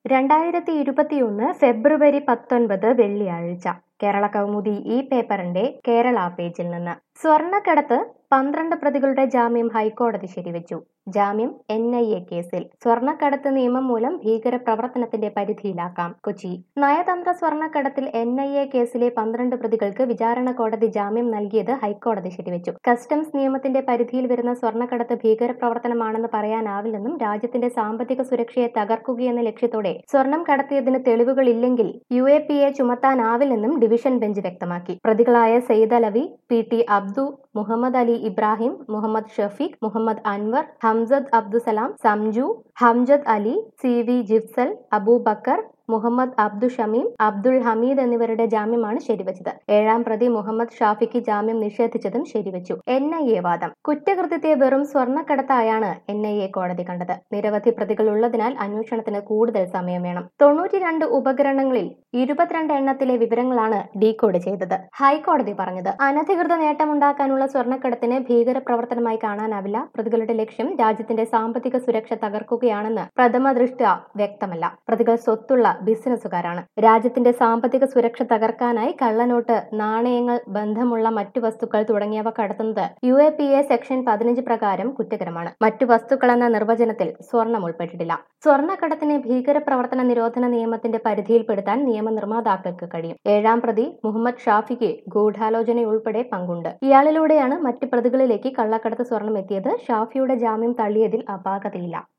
രണ്ടായിരത്തി ഇരുപത്തിയൊന്ന് ഫെബ്രുവരി പത്തൊൻപത് വെള്ളിയാഴ്ച കേരള കൗമുദി ഈ പേപ്പറിന്റെ കേരള പേജിൽ നിന്ന് സ്വർണ്ണക്കടത്ത് പന്ത്രണ്ട് പ്രതികളുടെ ജാമ്യം ഹൈക്കോടതി ശരിവെച്ചു ജാമ്യം എൻ ഐ എ കേസിൽ സ്വർണ്ണക്കടത്ത് നിയമം മൂലം ഭീകര പ്രവർത്തനത്തിന്റെ പരിധിയിലാക്കാം കൊച്ചി നയതന്ത്ര സ്വർണ്ണക്കടത്തിൽ എൻ ഐ എ കേസിലെ പന്ത്രണ്ട് പ്രതികൾക്ക് വിചാരണ കോടതി ജാമ്യം നൽകിയത് ഹൈക്കോടതി ശരിവെച്ചു കസ്റ്റംസ് നിയമത്തിന്റെ പരിധിയിൽ വരുന്ന സ്വർണ്ണക്കടത്ത് ഭീകര പ്രവർത്തനമാണെന്ന് പറയാനാവില്ലെന്നും രാജ്യത്തിന്റെ സാമ്പത്തിക സുരക്ഷയെ തകർക്കുകയെന്ന ലക്ഷ്യത്തോടെ സ്വർണം കടത്തിയതിന് തെളിവുകളില്ലെങ്കിൽ യു എ പി എ ചുമത്താനാവില്ലെന്നും ഡിവിഷൻ ബെഞ്ച് വ്യക്തമാക്കി പ്രതികളായ Sayed Alavi P T Abdu Muhammad Ali Ibrahim Muhammad Shafeeq Muhammad Anwar Hamsad Abdussalam Samju Hamjad Ali C V Jifsal Abubacker Muhammad Abdu Shameem Abdul Hameed എന്നിവരുടെ ജാമ്യമാണ് ശരിവച്ചത് ഏഴാം പ്രതി മുഹമ്മദ് ഷാഫിക്ക് ജാമ്യം നിഷേധിച്ചതും ശരിവച്ചു എൻ ഐ എ വാദം കുറ്റകൃത്യത്തെ വെറും സ്വർണ്ണക്കടത്തായാണ് എൻ ഐ എ കോടതി കണ്ടത് നിരവധി പ്രതികൾ ഉള്ളതിനാൽ അന്വേഷണത്തിന് കൂടുതൽ സമയം വേണം തൊണ്ണൂറ്റിരണ്ട് ഉപകരണങ്ങളിൽ ഇരുപത്തിരണ്ട് എണ്ണത്തിലെ വിവരങ്ങളാണ് ഡീകോഡ് ചെയ്തത് ഹൈക്കോടതി പറഞ്ഞത് അനധികൃത നേട്ടമുണ്ടാക്കാനുള്ള സ്വർണ്ണക്കടത്തിന് ഭീകര പ്രവർത്തനമായി കാണാനാവില്ല പ്രതികളുടെ ലക്ഷ്യം രാജ്യത്തിന്റെ സാമ്പത്തിക സുരക്ഷ തകർക്കുകയാണെന്ന് പ്രഥമ ദൃഷ്ട വ്യക്തമല്ല പ്രതികൾ സ്വത്തുള്ള ബിസിനസ്സുകാരാണ് രാജ്യത്തിന്റെ സാമ്പത്തിക സുരക്ഷ തകർക്കാനായി കള്ളനോട്ട് നാണയങ്ങൾ ബന്ധമുള്ള മറ്റു വസ്തുക്കൾ തുടങ്ങിയവ കടത്തുന്നത് U A P A section പതിനഞ്ച് പ്രകാരം കുറ്റകരമാണ് മറ്റു വസ്തുക്കൾ എന്ന നിർവചനത്തിൽ സ്വർണം ഉൾപ്പെട്ടിട്ടില്ല സ്വർണ്ണക്കടത്തിന് ഭീകര പ്രവർത്തന നിരോധന നിയമത്തിന്റെ പരിധിയിൽപ്പെടുത്താൻ നിയമനിർമ്മാതാക്കൾക്ക് കഴിയും ഏഴാം പ്രതി മുഹമ്മദ് ഷാഫിക്ക് ഗൂഢാലോചനയുൾപ്പെടെ പങ്കുണ്ട് ഇയാളിലൂടെയാണ് മറ്റ് പ്രതികളിലേക്ക് കള്ളക്കടത്ത് സ്വർണം എത്തിയത് ഷാഫിയുടെ ജാമ്യം തള്ളിയതിൽ അപാകതയില്ല